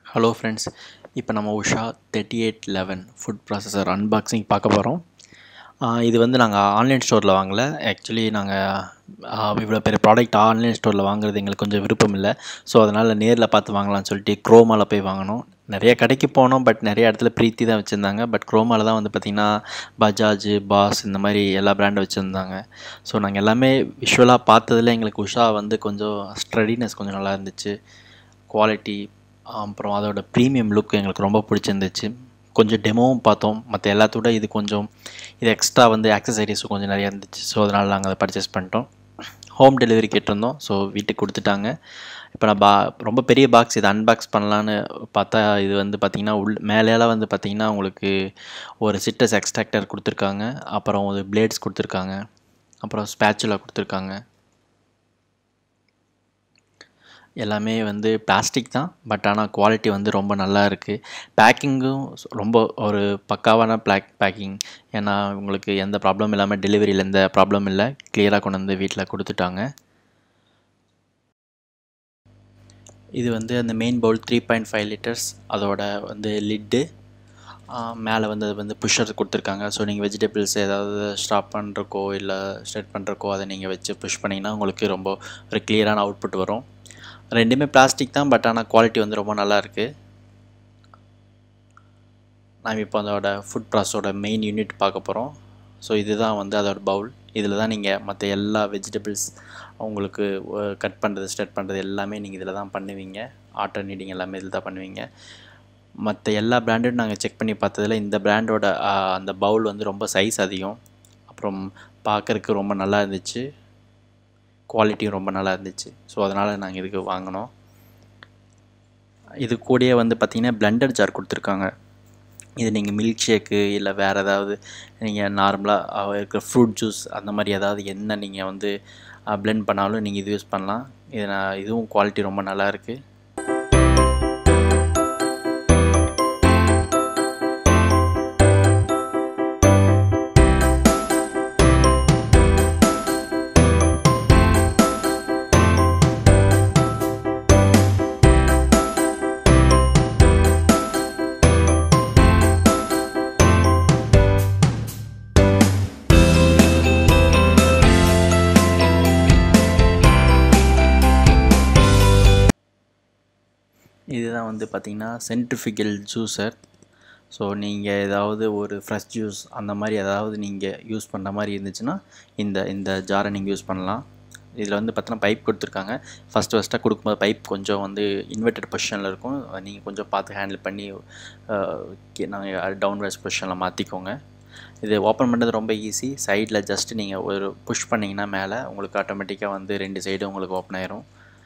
hello friends இப்போ நம்ம Usha thirty eight eleven food processor unboxing பார்க்க போகிறோம் இது வந்து நாங்கள் ஆன்லைன் ஸ்டோரில் வாங்கலை ஆக்சுவலி நாங்கள் இவ்வளோ பெரிய ப்ராடக்ட் ஆன்லைன் ஸ்டோரில் வாங்குறது எங்களுக்கு கொஞ்சம் விருப்பம் இல்லை ஸோ அதனால் நேரில் பார்த்து வாங்கலாம்னு சொல்லிட்டு க்ரோமாவில் போய் வாங்கினோம் நிறைய கடைக்கு போனோம் பட் நிறைய இடத்துல ப்ரீத்தி தான் வச்சுருந்தாங்க பட் க்ரோமாவில் தான் வந்து பார்த்திங்கன்னா பஜாஜ் பாஸ் இந்த மாதிரி எல்லா பிராண்டும் வச்சுருந்தாங்க ஸோ நாங்கள் எல்லாமே விஷுவலாக பார்த்ததில் எங்களுக்கு உஷா வந்து கொஞ்சம் ஸ்டடினஸ் கொஞ்சம் நல்லா இருந்துச்சு குவாலிட்டி அப்புறம் அதோட ப்ரீமியம் லுக் எங்களுக்கு ரொம்ப பிடிச்சிருந்துச்சு கொஞ்சம் டெமோவும் பார்த்தோம் மற்ற எல்லாத்தோட இது கொஞ்சம் இது எக்ஸ்ட்ரா வந்து ஆக்சசரிஸும் கொஞ்சம் நிறையா இருந்துச்சு ஸோ அதனால் நாங்கள் அதை பர்ச்சேஸ் பண்ணிட்டோம் ஹோம் டெலிவரி கேட்டிருந்தோம் ஸோ வீட்டுக்கு கொடுத்துட்டாங்க இப்போ நான் பா ரொம்ப பெரிய பாக்ஸ் இது அன்பாக்ஸ் பண்ணலான்னு பார்த்தா இது வந்து பார்த்திங்கன்னா உள் மேலேலாம் வந்து பார்த்திங்கன்னா உங்களுக்கு ஒரு சிட்டஸ் எக்ஸ்ட்ராக்டர் கொடுத்துருக்காங்க அப்புறம் ஒரு பிளேட்ஸ் கொடுத்துருக்காங்க அப்புறம் ஸ்பேச்சுலா கொடுத்துருக்காங்க எல்லாமே வந்து பிளாஸ்டிக் தான் பட் ஆனால் குவாலிட்டி வந்து ரொம்ப நல்லா இருக்குது பேக்கிங்கும் ரொம்ப ஒரு பக்காவான பிளாக் பேக்கிங் ஏன்னா உங்களுக்கு எந்த ப்ராப்ளம் இல்லாமல் டெலிவரியில் எந்த ப்ராப்ளம் இல்லை கிளியராக கொண்டு வந்து வீட்டில் கொடுத்துட்டாங்க இது வந்து அந்த main bowl three point five litres அதோட வந்து லிட்டு மேலே வந்து அது வந்து புஷ்ஷர் கொடுத்துருக்காங்க ஸோ நீங்கள் வெஜிடபிள்ஸ் ஏதாவது ஸ்டாப் பண்ணுறக்கோ இல்லை ஸ்ட்ரெட் பண்ணுறக்கோ அதை நீங்கள் வச்சு புஷ் பண்ணிங்கன்னா உங்களுக்கு ரொம்ப ஒரு கிளியரான அவுட்புட் வரும் ரெண்டுமே பிளாஸ்டிக் தான் பட் ஆனால் குவாலிட்டி வந்து ரொம்ப நல்லா இருக்குது நாம் இப்போ அதோட ஃபுட் ப்ராஸோட மெயின் யூனிட் பார்க்க போகிறோம் ஸோ இதுதான் வந்து அதோட பவுல் இதில் தான் நீங்கள் மற்ற எல்லா வெஜிடபிள்ஸ் உங்களுக்கு கட் பண்ணுறது ஸ்டெட் பண்ணுறது எல்லாமே நீங்கள் இதில் தான் பண்ணுவீங்க ஆட்டோ நீடிங் எல்லாமே இதில் தான் பண்ணுவீங்க மற்ற எல்லா பிராண்டும் நாங்கள் செக் பண்ணி பார்த்ததில் இந்த பிராண்டோட அந்த பவுல் வந்து ரொம்ப சைஸ் அதிகம் அப்புறம் பார்க்குறக்கு ரொம்ப நல்லா இருந்துச்சு குவாலிட்டியும் ரொம்ப நல்லா இருந்துச்சு ஸோ அதனால் நாங்கள் இதுக்கு வாங்கினோம் இது கூடயே வந்து பார்த்திங்கன்னா பிளெண்டர் ஜார் கொடுத்துருக்காங்க இது நீங்கள் மில்க் ஷேக்கு இல்லை வேறு ஏதாவது நீங்கள் நார்மலாக இருக்கிற ஃப்ரூட் ஜூஸ் அந்த மாதிரி ஏதாவது என்ன நீங்கள் வந்து பிளெண்ட் பண்ணாலும் நீங்கள் இது யூஸ் பண்ணலாம் இது நான் இதுவும் குவாலிட்டி ரொம்ப நல்லா இருக்குது இதுதான் வந்து பார்த்திங்கன்னா சென்ட்ரிஃபிகல் ஜூஸர் ஸோ நீங்கள் ஏதாவது ஒரு ஃப்ரெஷ் ஜூஸ் அந்த மாதிரி ஏதாவது நீங்கள் யூஸ் பண்ணுற மாதிரி இருந்துச்சுன்னா இந்த இந்த ஜாரை நீங்கள் யூஸ் பண்ணலாம் இதில் வந்து பார்த்தீங்கன்னா பைப் கொடுத்துருக்காங்க ஃபஸ்ட்டு ஃபஸ்ட்டாக கொடுக்கும்போது பைப் கொஞ்சம் வந்து இன்வெர்டட் பொசிஷனில் இருக்கும் நீங்கள் கொஞ்சம் பார்த்து ஹேண்டில் பண்ணி நாங்கள் டவுன் வேர்ஸ் பொசிஷனில் மாற்றிக்கோங்க இது ஓப்பன் பண்ணுறது ரொம்ப ஈஸி சைடில் ஜஸ்ட் நீங்கள் ஒரு புஷ் பண்ணிங்கன்னா மேலே உங்களுக்கு ஆட்டோமேட்டிக்காக வந்து ரெண்டு சைடும் உங்களுக்கு ஓப்பன் ஆயிரும்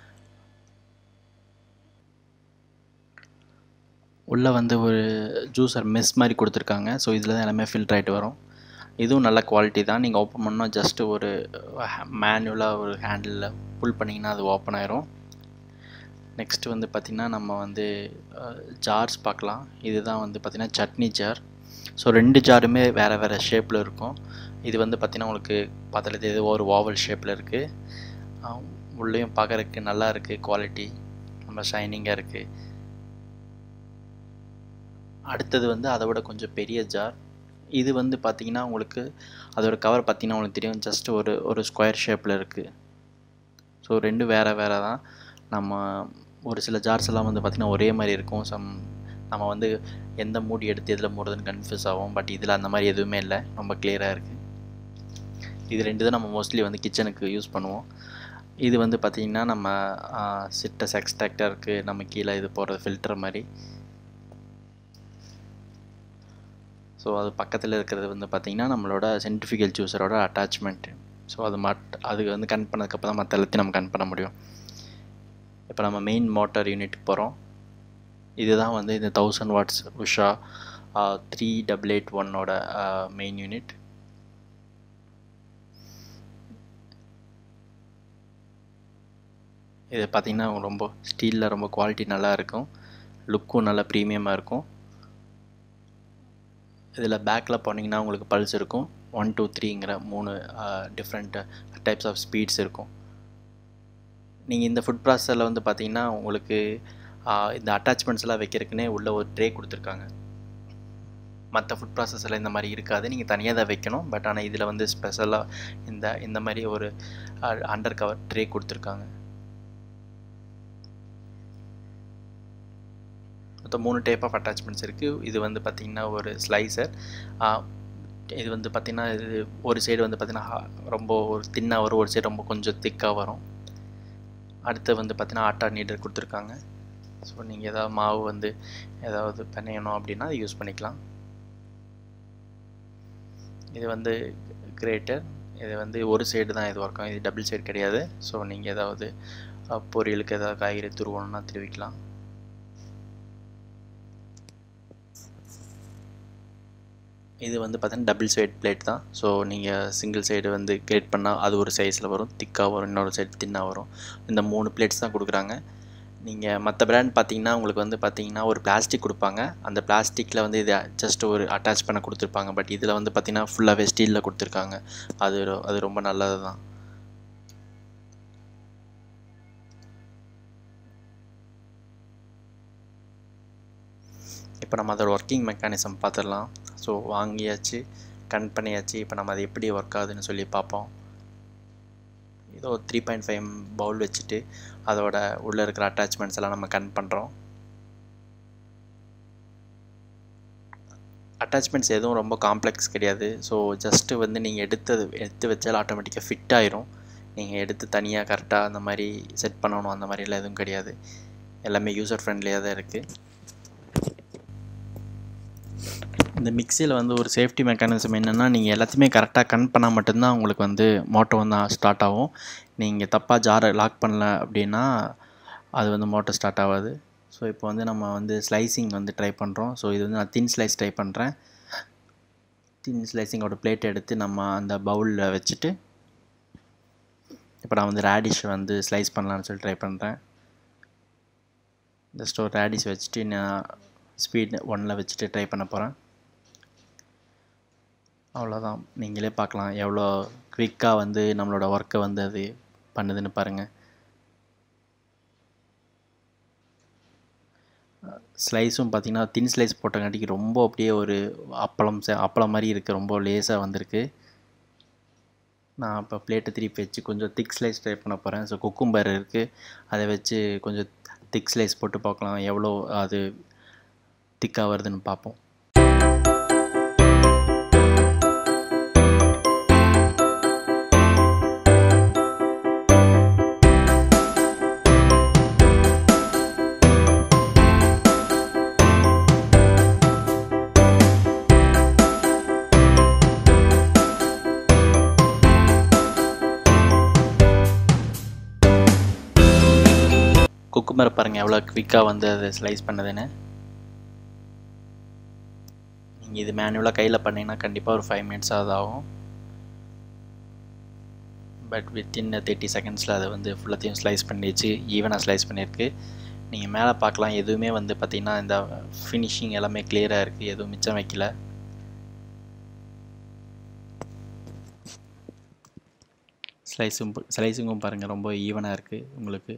உள்ளே வந்து ஒரு ஜூஸர் மெஸ் மாதிரி கொடுத்துருக்காங்க ஸோ இதில் தான் எல்லாமே ஃபில்டர் ஆகிட்டு வரும் இதுவும் நல்ல குவாலிட்டி தான் நீங்கள் ஓப்பன் பண்ணால் ஜஸ்ட்டு ஒரு மேனுவலாக ஒரு ஹேண்டிலில் புல் பண்ணிங்கன்னா அது ஓப்பன் ஆயிரும் நெக்ஸ்ட்டு வந்து பார்த்திங்கன்னா நம்ம வந்து ஜார்ஸ் பார்க்கலாம் இதுதான் வந்து பார்த்திங்கன்னா சட்னி ஜார் ஸோ ரெண்டு ஜாருமே வேறு வேறு ஷேப்பில் இருக்கும் இது வந்து பார்த்திங்கன்னா உங்களுக்கு பார்த்தாலே இது ஒரு ஓவல் ஷேப்பில் இருக்குது உள்ளேயும் பார்க்குறதுக்கு நல்லா இருக்குது குவாலிட்டி ரொம்ப ஷைனிங்காக இருக்குது அடுத்தது வந்து அதை விட கொஞ்சம் பெரிய ஜார் இது வந்து பார்த்திங்கன்னா உங்களுக்கு அதோட கவர் பார்த்திங்கன்னா உங்களுக்கு தெரியும் ஜஸ்ட் ஒரு ஒரு ஸ்கொயர் ஷேப்பில் இருக்குது ஸோ ரெண்டும் வேறு வேறு தான் நம்ம ஒரு சில ஜார்ஸ் எல்லாம் வந்து பார்த்திங்கன்னா ஒரே மாதிரி இருக்கும் சம் நம்ம வந்து எந்த மூடி எடுத்து எதில் மூடுறதுன்னு கன்ஃபியூஸ் ஆகும் பட் இதில் அந்த மாதிரி எதுவுமே இல்லை ரொம்ப கிளியராக இருக்குது இது ரெண்டு தான் நம்ம மோஸ்ட்லி வந்து கிச்சனுக்கு யூஸ் பண்ணுவோம் இது வந்து பார்த்திங்கன்னா நம்ம சிட்டஸ் எக்ஸ்ட்ராக்டருக்கு நம்ம கீழே இது போடுறது ஃபில்டர் மாதிரி ஸோ அது பக்கத்தில் இருக்கிறது வந்து பார்த்திங்கன்னா நம்மளோட சென்ட்ரிஃபிகல் ஜூஸரோட அட்டாச்மெண்ட்டு ஸோ அது மட் அதுக்கு வந்து கன் பண்ணதுக்கப்புறம் தான் மற்ற எல்லாத்தையும் நம்ம கன் பண்ண முடியும் இப்போ நம்ம மெயின் மோட்டார் யூனிட்டுக்கு போகிறோம் இதுதான் வந்து இந்த thousand watts Usha three double eight ஒன்னோட மெயின் யூனிட் இது பார்த்திங்கன்னா ரொம்ப ஸ்டீலில் ரொம்ப குவாலிட்டி நல்லா இருக்கும் லுக்கும் நல்லா ப்ரீமியமாக இருக்கும் இதில் பேக்கில் போனீங்கன்னா உங்களுக்கு பல்ஸ் இருக்கும் ஒன் டூ த்ரீங்கிற மூணு டிஃப்ரெண்ட் டைப்ஸ் ஆஃப் ஸ்பீட்ஸ் இருக்கும் நீங்கள் இந்த ஃபுட் ப்ராசஸரில் வந்து பார்த்தீங்கன்னா உங்களுக்கு இந்த அட்டாச்மெண்ட்ஸ் எல்லாம் வைக்கிறதுக்குன்னே உள்ள ஒரு ட்ரே கொடுத்துருக்காங்க மற்ற ஃபுட் ப்ராசஸில் இந்த மாதிரி இருக்காது நீங்கள் தனியாக தான் வைக்கணும் பட் ஆனால் இதில் வந்து ஸ்பெஷலாக இந்த இந்த மாதிரி ஒரு அண்டர் கவர் ட்ரே கொடுத்துருக்காங்க மொத்தம் மூணு டைப் ஆஃப் அட்டாச்மெண்ட்ஸ் இருக்குது இது வந்து பார்த்திங்கன்னா ஒரு ஸ்லைசர் இது வந்து பார்த்திங்கன்னா இது ஒரு சைடு வந்து பார்த்திங்கன்னா ரொம்ப ஒரு தின்னாக வரும் ஒரு சைடு ரொம்ப கொஞ்சம் திக்காக வரும் அடுத்து வந்து பார்த்திங்கன்னா ஆட்டா நீடர் கொடுத்துருக்காங்க ஸோ நீங்கள் எதாவது மாவு வந்து ஏதாவது பிணையணும் அப்படின்னா அது யூஸ் பண்ணிக்கலாம் இது வந்து கிரேட்டர் இது வந்து ஒரு சைடு தான் இது ஒர்க்கும் இது டபுள் சைடு கிடையாது ஸோ நீங்கள் ஏதாவது பொரியலுக்கு ஏதாவது காய்கறி துருவணும்னா திருவிக்கலாம் இது வந்து பார்த்தீங்கன்னா டபுள் சைடு பிளேட் தான் ஸோ நீங்கள் சிங்கிள் சைடு வந்து கிரியேட் பண்ணால் அது ஒரு சைஸில் வரும் திக்காக வரும் இன்னொரு சைடு தின்னாக வரும் இந்த மூணு பிளேட்ஸ் தான் கொடுக்குறாங்க நீங்கள் மற்ற பிராண்ட் பார்த்தீங்கன்னா உங்களுக்கு வந்து பார்த்தீங்கன்னா ஒரு பிளாஸ்டிக் கொடுப்பாங்க அந்த பிளாஸ்டிக்கில் வந்து இது ஜஸ்ட் ஒரு அட்டாச் பண்ண கொடுத்துருப்பாங்க பட் இதில் வந்து பார்த்தீங்கன்னா ஃபுல்லாகவே ஸ்டீலில் கொடுத்துருக்காங்க அது அது ரொம்ப நல்லது தான் இப்போ நம்ம அதோட ஒர்க்கிங் மெக்கானிசம் பார்த்துடலாம் ஸோ வாங்கியாச்சு கன் பண்ணியாச்சு இப்போ நம்ம அது எப்படி ஒர்க் ஆகுதுன்னு சொல்லி பார்ப்போம் ஏதோ த்ரீ பாயிண்ட் ஃபைவ் பவுல் வச்சுட்டு அதோட உள்ளே இருக்கிற அட்டாச்மெண்ட்ஸ் எல்லாம் நம்ம கன் பண்ணுறோம் அட்டாச்மெண்ட்ஸ் எதுவும் ரொம்ப காம்ப்ளெக்ஸ் கிடையாது ஸோ ஜஸ்ட்டு வந்து நீங்கள் எடுத்தது எடுத்து வச்சாலும் ஆட்டோமேட்டிக்காக ஃபிட் ஆயிரும் நீங்கள் எடுத்து தனியாக கரெக்டாக அந்த மாதிரி செட் பண்ணணும் அந்த மாதிரிலாம் எதுவும் கிடையாது எல்லாமே யூசர் ஃப்ரெண்ட்லியாக தான் இருக்குது இந்த மிக்சியில் வந்து ஒரு சேஃப்டி மெக்கானிசம் என்னென்னா நீங்கள் எல்லாத்தையுமே கரெக்டாக கன் பண்ணால் மட்டும்தான் உங்களுக்கு வந்து மோட்டோ வந்து ஸ்டார்ட் ஆகும் நீங்கள் தப்பாக ஜாரை லாக் பண்ணல அப்படின்னா அது வந்து மோட்டோ ஸ்டார்ட் ஆகாது ஸோ இப்போ வந்து நம்ம வந்து ஸ்லைசிங் வந்து ட்ரை பண்ணுறோம் ஸோ இது வந்து நான் தின் ஸ்லைஸ் ட்ரை பண்ணுறேன் தின் ஸ்லைசிங்கோட பிளேட் எடுத்து நம்ம அந்த பவுலில் வச்சுட்டு இப்போ நான் வந்து ரேடிஷ் வந்து ஸ்லைஸ் பண்ணலான்னு சொல்லி ட்ரை பண்ணுறேன் ஜஸ்ட் ஒரு ரேடிஷ் வச்சுட்டு நான் ஸ்பீட் ஒன்னில் வச்சுட்டு ட்ரை பண்ண போகிறேன் அவ்வளோதான் நீங்களே பார்க்கலாம் எவ்வளோ குவிக்காக வந்து நம்மளோட ஒர்க்கை வந்து அது பண்ணுதுன்னு பாருங்கள் ஸ்லைஸும் பார்த்திங்கன்னா தின் ஸ்லைஸ் போட்டங்காட்டிக்கு ரொம்ப அப்படியே ஒரு அப்பளம் அப்பளம் மாதிரி இருக்குது ரொம்ப லேஸாக வந்திருக்கு நான் இப்போ பிளேட்டை திருப்பி வச்சு கொஞ்சம் திக் ஸ்லைஸ் ட்ரை பண்ண போகிறேன் ஸோ குக்கும்பர் இருக்குது அதை வச்சு கொஞ்சம் திக் ஸ்லைஸ் போட்டு பார்க்கலாம் எவ்வளோ அது திக்காக வருதுன்னு பார்ப்போம் குக்கும்பரை பாருங்கள் எவ்வளோ குவிக்காக வந்து அதை ஸ்லைஸ் பண்ணதுன்னு நீங்கள் இது மேனுவலாக கையில் பண்ணிங்கன்னா கண்டிப்பாக ஒரு ஃபைவ் மினிட்ஸ் ஆகுது ஆகும் பட் வித்தின் தேர்ட்டி செகண்ட்ஸில் அதை வந்து ஃபுல்லாத்தையும் ஸ்லைஸ் பண்ணிடுச்சு ஈவனாக ஸ்லைஸ் பண்ணியிருக்கு நீங்கள் மேலே பார்க்கலாம் எதுவுமே வந்து பார்த்திங்கன்னா இந்த ஃபினிஷிங் எல்லாமே கிளியராக இருக்குது எதுவும் மிச்சம் வைக்கல ஸ்லைஸும் ஸ்லைஸிங்கும் பாருங்கள் ரொம்ப ஈவனாக இருக்குது உங்களுக்கு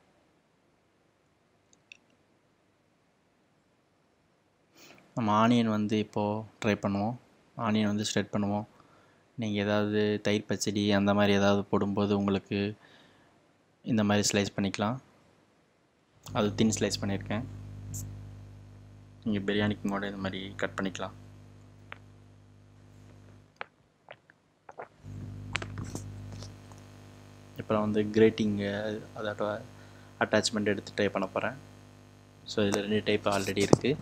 நம்ம ஆனியன் வந்து இப்போது ட்ரை பண்ணுவோம் ஆனியன் வந்து ஸ்ட்ரெட் பண்ணுவோம் நீங்கள் ஏதாவது தயிர் பச்சடி அந்த மாதிரி ஏதாவது போடும்போது உங்களுக்கு இந்த மாதிரி ஸ்லைஸ் பண்ணிக்கலாம் அது தின் ஸ்லைஸ் பண்ணியிருக்கேன் நீங்கள் பிரியாணிக்கு கூட இந்த மாதிரி கட் பண்ணிக்கலாம் இப்போ நான் வந்து கிரேட்டிங்கு அதோட அட்டாச்மெண்ட் எடுத்து ட்ரை பண்ண போகிறேன் ஸோ இதில் ரெண்டு டைப் ஆல்ரெடி இருக்குது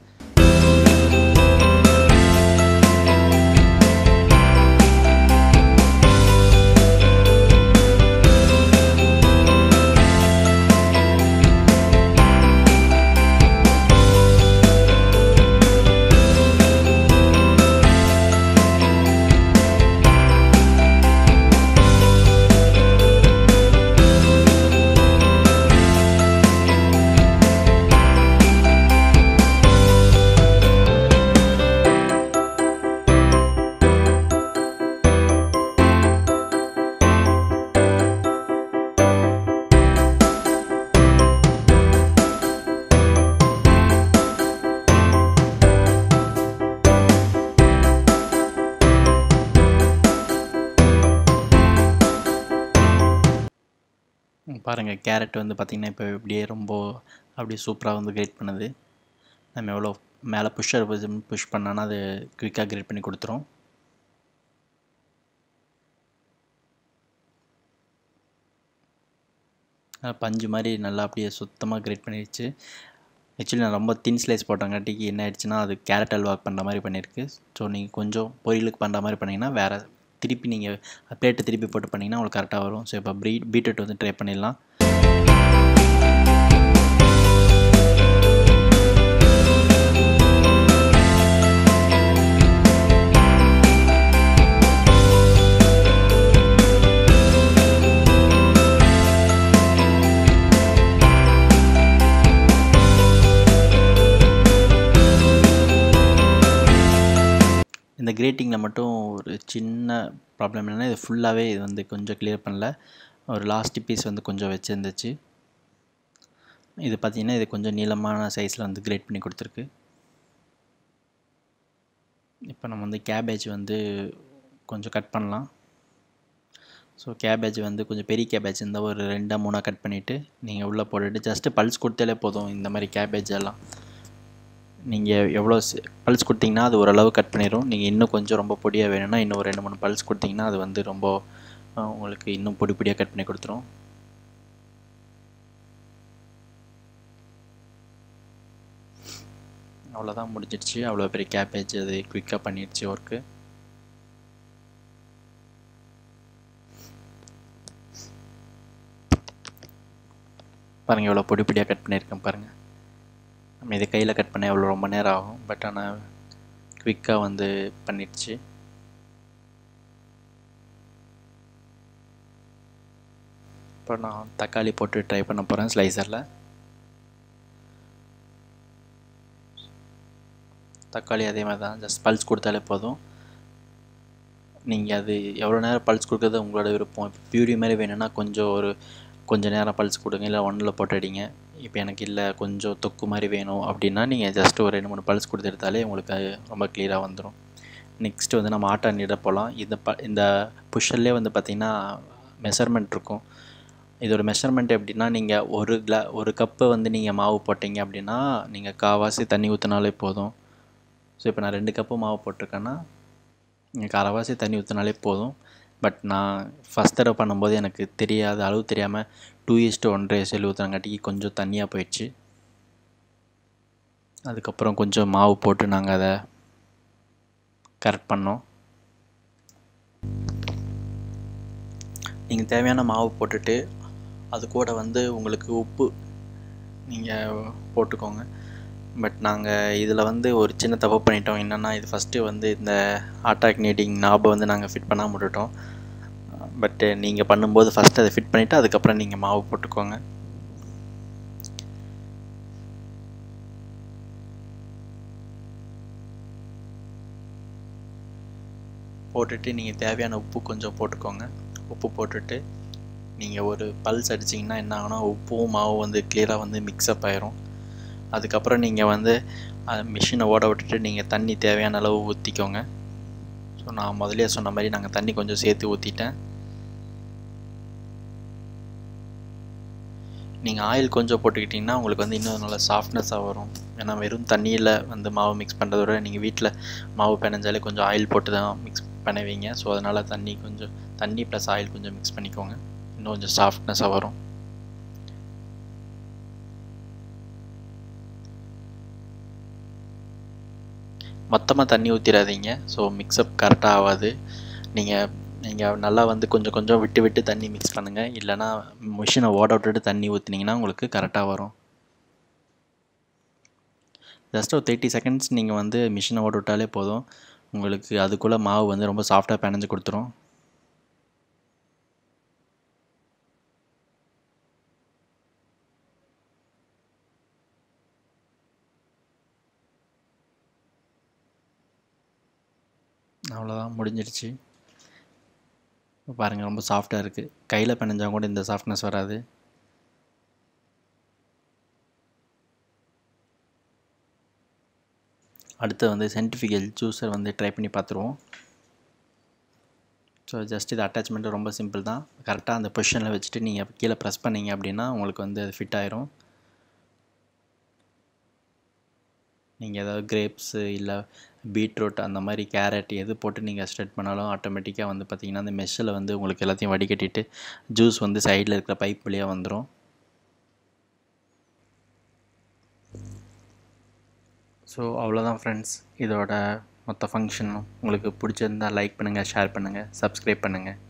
பாருங்கள் கேரட் வந்து பார்த்திங்கன்னா இப்போ இப்படியே ரொம்ப அப்படியே சூப்பராக வந்து கிரேட் பண்ணுது நம்ம எவ்வளோ மேலே புஷ்ஷர் புஷ் பண்ணோன்னா அது குயிக்காக கிரேட் பண்ணி கொடுத்துரும் பஞ்சு மாதிரி நல்லா அப்படியே சுத்தமாக கிரேட் பண்ணிடுச்சு ஆக்சுவலி நான் ரொம்ப தின் ஸ்லைஸ் போட்டங்காட்டிக்கு என்ன ஆயிடுச்சுன்னா அது கேரட் அல்வா பண்ணுற மாதிரி பண்ணியிருக்கு ஸோ நீங்கள் கொஞ்சம் பொரியலுக்கு பண்ணுற மாதிரி பண்ணிங்கன்னா வேறு திருப்பி நீங்கள் பிளேட்டை திருப்பி போட்டு பண்ணிங்கன்னா உங்களுக்கு கரெக்டாக வரும் ஸோ இப்போ ப்ரீ பீட்ரூட் வந்து ட்ரை பண்ணிடலாம் இந்த கிரேட்டிங்கில் மட்டும் ஒரு சின்ன ப்ராப்ளம் என்னென்னா இது ஃபுல்லாகவே இது வந்து கொஞ்சம் கிளியர் பண்ணல ஒரு லாஸ்ட் பீஸ் வந்து கொஞ்சம் வச்சுருந்துச்சு இது பார்த்திங்கன்னா இது கொஞ்சம் நீளமான சைஸில் வந்து கிரேட் பண்ணி கொடுத்துருக்கு இப்போ நம்ம வந்து கேபேஜ் வந்து கொஞ்சம் கட் பண்ணலாம் ஸோ கேபேஜ் வந்து கொஞ்சம் பெரிய கேபேஜ் இருந்தால் ஒரு ரெண்டாக மூணாக கட் பண்ணிவிட்டு நீங்கள் உள்ளே போட்டுட்டு ஜஸ்ட்டு பல்ஸ் கொடுத்தாலே போதும் இந்த மாதிரி கேபேஜ் எல்லாம் நீங்கள் எவ்வளோ பல்ஸ் கொடுத்தீங்கன்னா அது ஓரளவு கட் பண்ணிடும் நீங்கள் இன்னும் கொஞ்சம் ரொம்ப பொடியாக வேணும்னா இன்னும் ஒரு ரெண்டு மூணு பல்ஸ் கொடுத்தீங்கன்னா அது வந்து ரொம்ப உங்களுக்கு இன்னும் பொடி பொடியாக கட் பண்ணி கொடுத்துரும் அவ்வளோதான் முடிஞ்சிடுச்சு அவ்வளோ பெரிய கேபேஜ் அது குயிக்காக பண்ணிடுச்சு ஒர்க்கு பாருங்கள் எவ்வளோ பொடி பொடியாக கட் பண்ணியிருக்கேன் பாருங்கள் நம்ம இது கையில் கட் பண்ண எவ்வளோ ரொம்ப நேரம் ஆகும் பட் ஆனால் குவிக்காக வந்து பண்ணிடுச்சு இப்போ நான் தக்காளி போட்டு ட்ரை பண்ண போகிறேன் ஸ்லைசரில் தக்காளி அதே மாதிரி தான் ஜஸ்ட் பல்ஸ் கொடுத்தாலே போதும் நீங்கள் அது எவ்வளோ நேரம் பல்ஸ் கொடுக்குறது உங்களோட விருப்பம் இப்போ பியூரி மாதிரி வேணும்னா கொஞ்சம் ஒரு கொஞ்சம் நேரம் பல்ஸ் கொடுங்க இல்லை ஒன்றில் போட்டு அடிங்க இப்போ எனக்கு இல்லை கொஞ்சம் தொக்கு மாதிரி வேணும் அப்படின்னா நீங்கள் ஜஸ்ட் ஒரு ரெண்டு மூணு பல்ஸ் கொடுத்து எடுத்தாலே உங்களுக்கு ரொம்ப கிளியராக வந்துடும் நெக்ஸ்ட்டு வந்து நம்ம ஆட்டா நீட போகலாம் இந்த ப இந்த புஷர்லேயே வந்து பார்த்திங்கன்னா மெஷர்மெண்ட் இருக்கும் இதோட மெஷர்மெண்ட் எப்படின்னா நீங்கள் ஒரு கிளா ஒரு கப்பு வந்து நீங்கள் மாவு போட்டிங்க அப்படின்னா நீங்கள் காவாசி தண்ணி ஊற்றினாலே போதும் ஸோ இப்போ நான் ரெண்டு கப்பு மாவு போட்டிருக்கேன்னா நீங்கள் காரவாசி தண்ணி ஊற்றினாலே போதும் பட் நான் ஃபஸ்ட் தடவை பண்ணும்போது எனக்கு தெரியாத அளவு தெரியாமல் டூ இஸ்ட்டு ஒன் ரேஷியல் ஊற்றுறங்காட்டிக்கு கொஞ்சம் தண்ணியாக போயிடுச்சு அதுக்கப்புறம் கொஞ்சம் மாவு போட்டு நாங்கள் அதை கரெக்ட் பண்ணோம் நீங்கள் தேவையான மாவு போட்டுட்டு அது கூட வந்து உங்களுக்கு உப்பு நீங்கள் போட்டுக்கோங்க பட் நாங்கள் இதில் வந்து ஒரு சின்ன தப்பு பண்ணிட்டோம் என்னென்னா இது ஃபஸ்ட்டு வந்து இந்த ஆட்டாக் நீடிங் நாபை வந்து நாங்கள் ஃபிட் பண்ணாமல் விட்டுட்டோம் பட்டு நீங்கள் பண்ணும்போது ஃபஸ்ட்டு அதை ஃபிட் பண்ணிவிட்டு அதுக்கப்புறம் நீங்கள் மாவு போட்டுக்கோங்க போட்டுட்டு நீங்கள் தேவையான உப்பு கொஞ்சம் போட்டுக்கோங்க உப்பு போட்டுட்டு நீங்கள் ஒரு பல்ஸ் அடிச்சிங்கன்னா என்ன ஆகுனா உப்பும் மாவும் வந்து கிளியராக வந்து மிக்ஸ்அப் ஆயிரும் அதுக்கப்புறம் நீங்கள் வந்து மிஷினை ஓட விட்டுட்டு நீங்கள் தண்ணி தேவையான அளவு ஊற்றிக்கோங்க ஸோ நான் முதலே சொன்ன மாதிரி நாங்கள் தண்ணி கொஞ்சம் சேர்த்து ஊற்றிட்டேன் நீங்கள் ஆயில் கொஞ்சம் போட்டுக்கிட்டிங்கன்னா உங்களுக்கு வந்து இன்னும் நல்லா சாஃப்ட்னஸாக வரும் ஏன்னா வெறும் தண்ணியில் வந்து மாவு மிக்ஸ் பண்ணுறத விட நீங்கள் வீட்டில் மாவு பிணைஞ்சாலே கொஞ்சம் ஆயில் போட்டு தான் மிக்ஸ் பண்ணுவீங்க ஸோ அதனால் தண்ணி கொஞ்சம் தண்ணி ப்ளஸ் ஆயில் கொஞ்சம் மிக்ஸ் பண்ணிக்கோங்க இன்னும் கொஞ்சம் சாஃப்ட்னஸாக வரும் மொத்தமாக தண்ணி ஊற்றிடாதீங்க ஸோ மிக்ஸ்அப் கரெக்டாக ஆகாது நீங்கள் நீங்கள் நல்லா வந்து கொஞ்சம் கொஞ்சம் விட்டு விட்டு தண்ணி மிக்ஸ் பண்ணுங்கள் இல்லைனா மிஷினை ஓட விட்டுட்டு தண்ணி ஊற்றினீங்கன்னா உங்களுக்கு கரெக்டாக வரும் ஜஸ்ட் ஒரு தேர்ட்டி செகண்ட்ஸ் நீங்கள் வந்து மிஷினை ஓட விட்டாலே போதும் உங்களுக்கு அதுக்குள்ளே மாவு வந்து ரொம்ப சாஃப்டாக பிணைஞ்சு கொடுத்துரும் அவ்வளோதான் முடிஞ்சிடுச்சு பாருங்கள் ரொம்ப சாஃப்டாக இருக்குது கையில் பிணைஞ்சால் கூட இந்த சாஃப்ட்னஸ் வராது அடுத்து வந்து சென்டிஃபிகல் ஜூஸர் வந்து ட்ரை பண்ணி பார்த்துருவோம் ஸோ ஜஸ்ட் இது அட்டாச்மெண்ட்டு ரொம்ப சிம்பிள் தான் கரெக்டாக அந்த பொசிஷனில் வச்சுட்டு நீங்கள் கீழே ப்ரெஸ் பண்ணீங்க அப்படின்னா உங்களுக்கு வந்து அது ஃபிட் ஆயிரும் நீங்கள் ஏதாவது கிரேப்ஸு இல்லை பீட்ரூட் அந்த மாதிரி கேரட் எது போட்டு நீங்கள் ஸ்ட்ரெட் பண்ணாலும் ஆட்டோமேட்டிக்காக வந்து பார்த்திங்கன்னா அந்த மெஷ்ஷில் வந்து உங்களுக்கு எல்லாத்தையும் வடிகட்டிட்டு ஜூஸ் வந்து சைடில் இருக்கிற பைப் வழியாக வந்துடும் ஸோ அவ்வளோதான் ஃப்ரெண்ட்ஸ் இதோட மொத்த ஃபங்க்ஷனும் உங்களுக்கு பிடிச்சிருந்தால் லைக் பண்ணுங்கள் ஷேர் பண்ணுங்கள் சப்ஸ்கிரைப் பண்ணுங்கள்